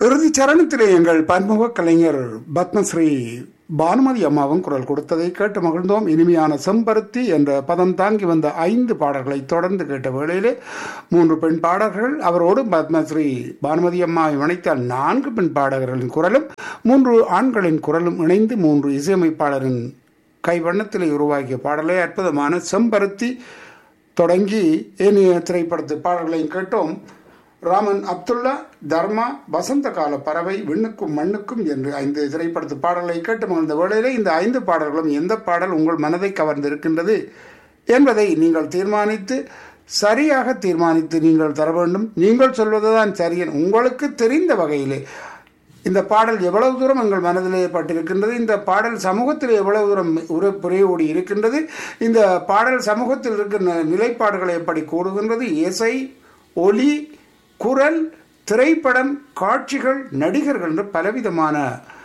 இறுதி சரணத்திலே எங்கள் பன்முக கலைஞர் பத்மஸ்ரீ பானுமதி அம்மாவும் குரல் கொடுத்ததை கேட்டு மகிழ்ந்தோம் இனிமையான செம்பருத்தி என்ற பதம் தாங்கி வந்த ஐந்து பாடல்களை தொடர்ந்து கேட்ட வேளையிலே மூன்று பெண் பாடகர்கள் அவரோடு பத்மஸ்ரீ பானுமதி அம்மாவை இணைத்தால் நான்கு பெண் பாடகர்களின் குரலும் மூன்று ஆண்களின் குரலும் இணைந்து மூன்று இசையமைப்பாளரின் கைவண்ணத்திலே உருவாக்கிய பாடலே அற்புதமான செம்பருத்தி தொடங்கி ஏனைய திரைப்படத்து பாடல்களையும் கேட்டோம் ராமன் அப்துல்லா தர்மா வசந்த கால பறவை விண்ணுக்கும் மண்ணுக்கும் என்று ஐந்து திரைப்படத்து பாடல்களை கேட்டு மகிழ்ந்த வேளையிலே இந்த ஐந்து பாடல்களும் எந்த பாடல் உங்கள் மனதை கவர்ந்திருக்கின்றது என்பதை நீங்கள் தீர்மானித்து சரியாக தீர்மானித்து நீங்கள் தர வேண்டும் நீங்கள் சொல்வதுதான் சரியன் உங்களுக்கு தெரிந்த வகையிலே இந்த பாடல் எவ்வளவு தூரம் எங்கள் மனதிலே பட்டிருக்கின்றது இந்த பாடல் சமூகத்தில் எவ்வளவு தூரம் உர புரையோடி இருக்கின்றது இந்த பாடல் சமூகத்தில் இருக்கின்ற நிலைப்பாடுகளை எப்படி கூறுகின்றது இசை ஒலி குரல் திரைப்படம் காட்சிகள் நடிகர்கள் என்று பலவிதமான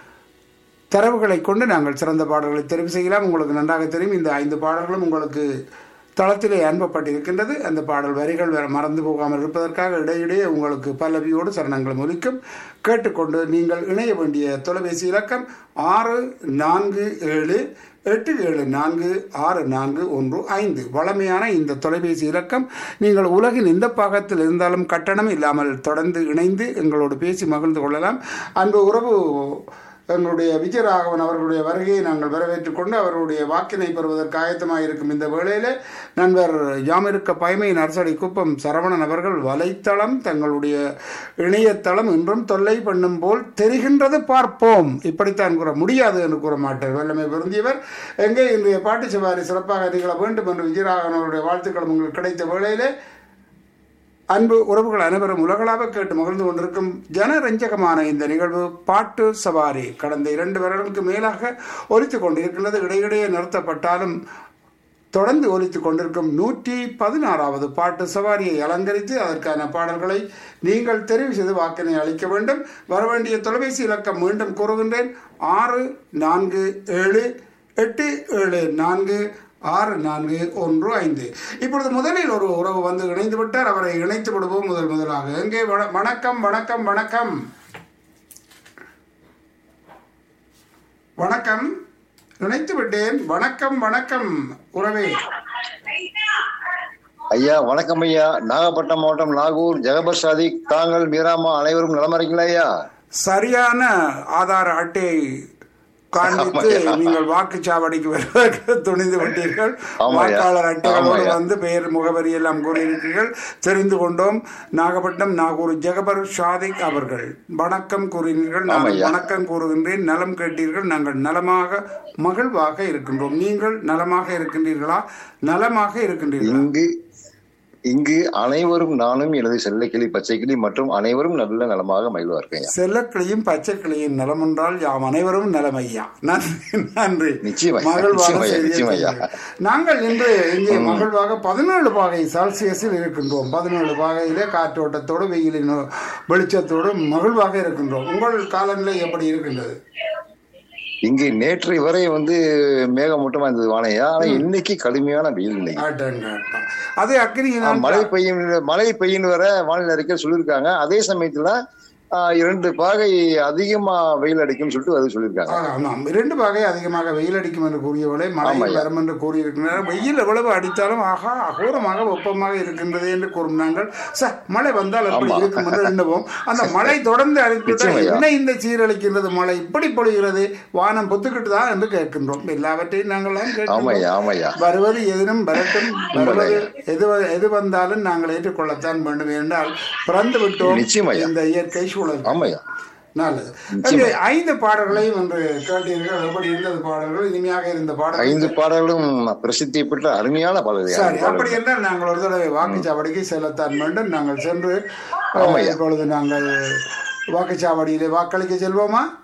தரவுகளை கொண்டு நாங்கள் சிறந்த பாடல்களை தெரிவு செய்யலாம் உங்களுக்கு நன்றாக தெரியும் இந்த ஐந்து பாடல்களும் உங்களுக்கு தளத்திலே அனுப்பப்பட்டிருக்கின்றது அந்த பாடல் வரிகள் வேற மறந்து போகாமல் இருப்பதற்காக இடையிடையே உங்களுக்கு பல்லவியோடு சரணங்களும் ஒலிக்கும் கேட்டுக்கொண்டு நீங்கள் இணைய வேண்டிய தொலைபேசி இலக்கம் ஆறு நான்கு ஏழு எட்டு ஏழு நான்கு ஆறு நான்கு ஒன்று ஐந்து வளமையான இந்த தொலைபேசி இலக்கம் நீங்கள் உலகின் எந்த பாகத்தில் இருந்தாலும் கட்டணம் இல்லாமல் தொடர்ந்து இணைந்து எங்களோடு பேசி மகிழ்ந்து கொள்ளலாம் அன்பு உறவு எங்களுடைய விஜயராகவன் அவர்களுடைய வருகையை நாங்கள் வரவேற்றுக் கொண்டு அவருடைய வாக்கினை பெறுவதற்கு ஆயத்தமாக இருக்கும் இந்த வேளையிலே நண்பர் யாமிருக்க பயமை நரசடி குப்பம் சரவணன் அவர்கள் வலைத்தளம் தங்களுடைய இணையதளம் இன்றும் தொல்லை பண்ணும் போல் தெரிகின்றது பார்ப்போம் இப்படித்தான் கூற முடியாது என்று கூற மாட்டார் வல்லமை பொருந்தியவர் எங்கே இன்றைய பாட்டு சவாரி சிறப்பாக நிகழ வேண்டும் என்று விஜயராகவன் அவருடைய வாழ்த்துக்கள் உங்களுக்கு கிடைத்த வேளையிலே அன்பு உறவுகள் அனைவரும் உலகளாக கேட்டு மகிழ்ந்து கொண்டிருக்கும் ஜனரஞ்சகமான இந்த நிகழ்வு பாட்டு சவாரி கடந்த இரண்டு வருடங்களுக்கு மேலாக ஒலித்து கொண்டிருக்கின்றது இடையிடையே நிறுத்தப்பட்டாலும் தொடர்ந்து ஒலித்துக் கொண்டிருக்கும் நூற்றி பதினாறாவது பாட்டு சவாரியை அலங்கரித்து அதற்கான பாடல்களை நீங்கள் தெரிவு செய்து வாக்கினை அளிக்க வேண்டும் வரவேண்டிய தொலைபேசி இலக்கம் மீண்டும் கூறுகின்றேன் ஆறு நான்கு ஏழு எட்டு ஏழு நான்கு ஆறு நான்கு ஒன்று ஐந்து இப்பொழுது முதலில் ஒரு உறவு வந்து இணைந்து விட்டார் அவரை இணைத்து விடுவோம் முதல் முதலாக எங்கே வண- வணக்கம் வணக்கம் வணக்கம் வணக்கம் இணைத்து விட்டேன் வணக்கம் வணக்கம் உறவே ஐயா வணக்கம் ஐயா நாகப்பட்டினம் மாவட்டம் நாகூர் ஜெகபர் சாதிக் தாங்கள் மீராமா அனைவரும் நலமா இருக்கீங்களா ஐயா சரியான ஆதார அட்டையை காண்பித்து ஆமாய்யா. நீங்கள் வாக்குச்சாவடிக்கு வருவதற்கு துணிந்து விட்டீர்கள் ஆமாய்யா. வாக்காளர் அட்டைகளோடு ஆமாய்யா. வந்து பெயர் முகவரி எல்லாம் கூறியிருக்கிறீர்கள் தெரிந்து கொண்டோம் நாகப்பட்டினம் நாகூர் ஜெகபர் ஷாதிக் அவர்கள் வணக்கம் கூறினீர்கள் நான் ஆமாய்யா. வணக்கம் கூறுகின்றேன் நலம் கேட்டீர்கள் நாங்கள் நலமாக மகிழ்வாக இருக்கின்றோம் நீங்கள் நலமாக இருக்கின்றீர்களா நலமாக இருக்கின்றீர்களா இங்கு இங்கு அனைவரும் நானும் எனது செல்லக்கிளி பச்சைக்கிளி மற்றும் அனைவரும் நல்ல நலமாக மகிழ்வார்கள் ஐயா செல்லக்கிளியும் பச்சைக்கிளியும் நலம் என்றால் யாம் அனைவரும் நலமையா நன்றி நன்றி நிச்சயமா, மகிழ்வாக நிச்சயமா, செய்தியை நிச்சயமா. சொன்னீர்கள். நாங்கள் இன்று இங்கே மகிழ்வாக பதினேழு பாகை செல்சியஸில் இருக்கின்றோம் பதினேழு பாகையிலே காற்றோட்டத்தோடு வெயிலின் வெளிச்சத்தோடு மகிழ்வாக இருக்கின்றோம் உங்கள் காலநிலை எப்படி இருக்கின்றது இங்கு நேற்று வரை வந்து மேகமூட்டமா இருந்தது வானையா ஆனா இன்னைக்கு கடுமையான வெயில் இன்னைக்கு ஆட்டங்க, ஆட்டம். அது அக்னி ஆ, மழை பெய்யும் மழை பெய்யும் வர வானிலை அறிக்கை சொல்லியிருக்காங்க அதே சமயத்துல ஆ, இரண்டு பாகை அதிகமா வெயில் அடிக்கும்னு சொல்லிட்டு அது சொல்லியிருக்காங்க ஆமாம் இரண்டு பாகை அதிகமாக வெயில் அடிக்கும் என்று கூறியவளை மழை ஆமாய்யா. வரும் என்று கூறியிருக்கின்றனர் வெயில் எவ்வளவு அடித்தாலும் ஆகா அகோரமாக வெப்பமாக இருக்கின்றது என்று கூறும் நாங்கள் ச மழை வந்தால் எப்படி ஆமா. இருக்கும் என்று எண்ணுவோம் அந்த மழை தொடர்ந்து அடித்துவிட்டால் நிச்சயமாய்யா. என்ன இந்த சீரழிக்கின்றது மழை இப்படி பொழிகிறது வானம் பொத்துக்கிட்டு தான் என்று கேட்கின்றோம் எல்லாவற்றையும் நாங்கள் தான் கேட்கின்றோம் ஆமாய்யா ஆமாய்யா வருவது எதினும் வரட்டும் வருவது எது வ- எது வந்தாலும் நாங்கள் ஏற்றுக்கொள்ளத்தான் வேண்டும் என்றால் பிறந்து விட்டோம் நிச்சயமாய்யா. இந்த இயற்கை சூழல் ஆமாய்யா நல்லது நிச்சயமா. அங்கே ஐந்து பாடல்களையும் என்று கேட்டீர்கள் எப்படி இருந்தது பாடல்கள் இனிமையாக இருந்த பாடல்கள் ஐந்து பாடல்களும் பிரசித்தி பெற்ற அருமையான பாடல்கள் சரி ஐயா. அப்படி என்றால் நாங்கள் ஒரு தடவை வாக்குச்சாவடிக்கு செல்லத்தான் வேண்டும் நாங்கள் சென்று அஹ், ஆமாய்யா. இப்பொழுது நாங்கள் வாக்குச்சாவடியிலே வாக்களிக்க செல்வோமா